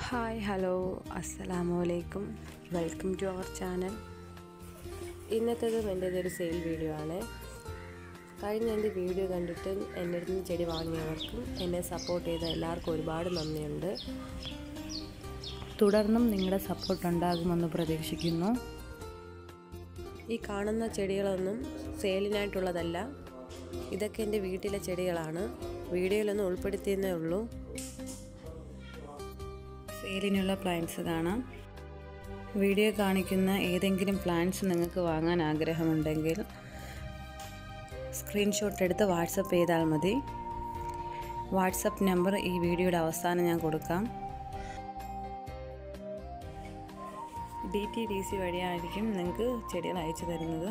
hi hello അസ്സലാമു അലൈക്കും welcome to our channel ഇന്നത്തേതും എൻ്റേതൊരു സെയിൽ വീഡിയോ ആണ് കഴിഞ്ഞ എൻ്റെ വീഡിയോ കണ്ടിട്ട് എൻ്റെ അടുത്ത് നിന്ന് ചെടി വാങ്ങിയവർക്കും എന്നെ സപ്പോർട്ട് ചെയ്ത എല്ലാവർക്കും ഒരുപാട് നന്ദിയുണ്ട് തുടർന്നും നിങ്ങളുടെ സപ്പോർട്ട് ഉണ്ടാകുമെന്ന് പ്രതീക്ഷിക്കുന്നു ഈ കാണുന്ന ചെടികളൊന്നും സെയിലിനായിട്ടുള്ളതല്ല ഇതൊക്കെ എൻ്റെ വീട്ടിലെ ചെടികളാണ് വീഡിയോയിലൊന്നും ഉൾപ്പെടുത്തിയെന്നേ ഉള്ളൂ സെയിലിനുള്ള പ്ലാൻസ് കാണാം വീഡിയോ കാണിക്കുന്ന ഏതെങ്കിലും പ്ലാൻസ് നിങ്ങൾക്ക് വാങ്ങാൻ ആഗ്രഹമുണ്ടെങ്കിൽ സ്ക്രീൻഷോട്ട് എടുത്ത് വാട്സപ്പ് ചെയ്താൽ മതി വാട്സപ്പ് നമ്പർ ഈ വീഡിയോയുടെ അവസാനം ഞാൻ കൊടുക്കാം ഡി ടി ഡി സി വഴിയായിരിക്കും നിങ്ങൾക്ക് ചെടികൾ അയച്ചു തരുന്നത്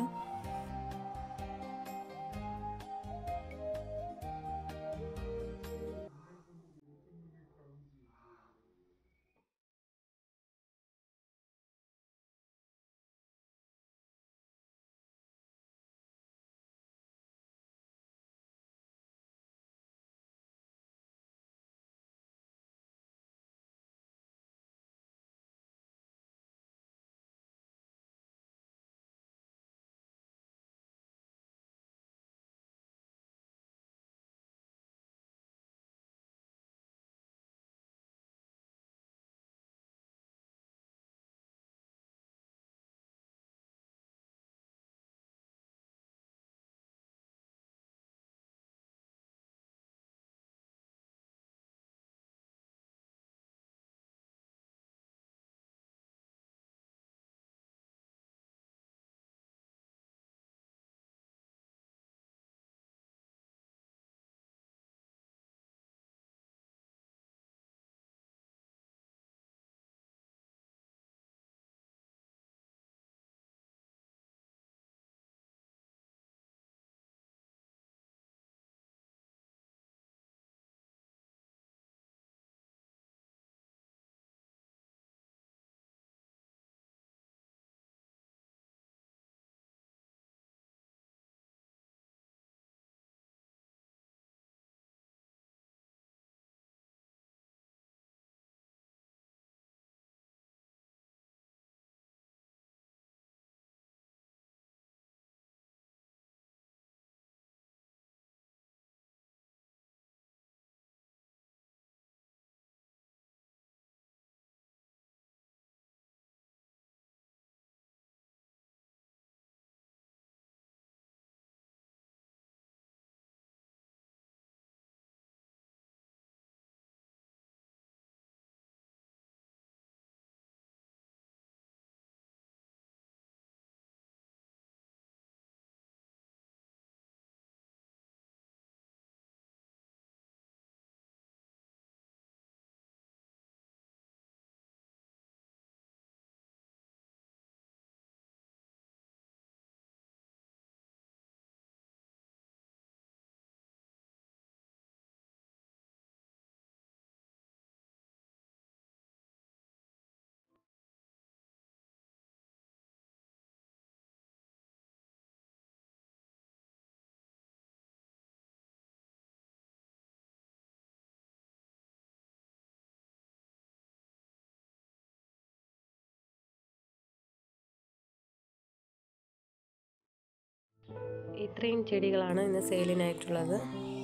ഇത്രയും ചെടികളാണ് ഇന്ന് സെയിലിനായിട്ടുള്ളത്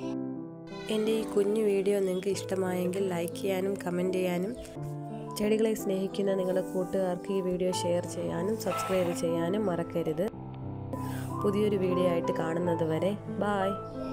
എൻ്റെ ഈ കുഞ്ഞു വീഡിയോ നിങ്ങൾക്ക് ഇഷ്ടമായെങ്കിൽ ലൈക്ക് ചെയ്യാനും കമൻറ്റ് ചെയ്യാനും ചെടികളെ സ്നേഹിക്കുന്ന നിങ്ങളുടെ കൂട്ടുകാർക്ക് ഈ വീഡിയോ ഷെയർ ചെയ്യാനും സബ്സ്ക്രൈബ് ചെയ്യാനും മറക്കരുത് പുതിയൊരു വീഡിയോ ആയിട്ട് കാണുന്നത് വരെ ബായ്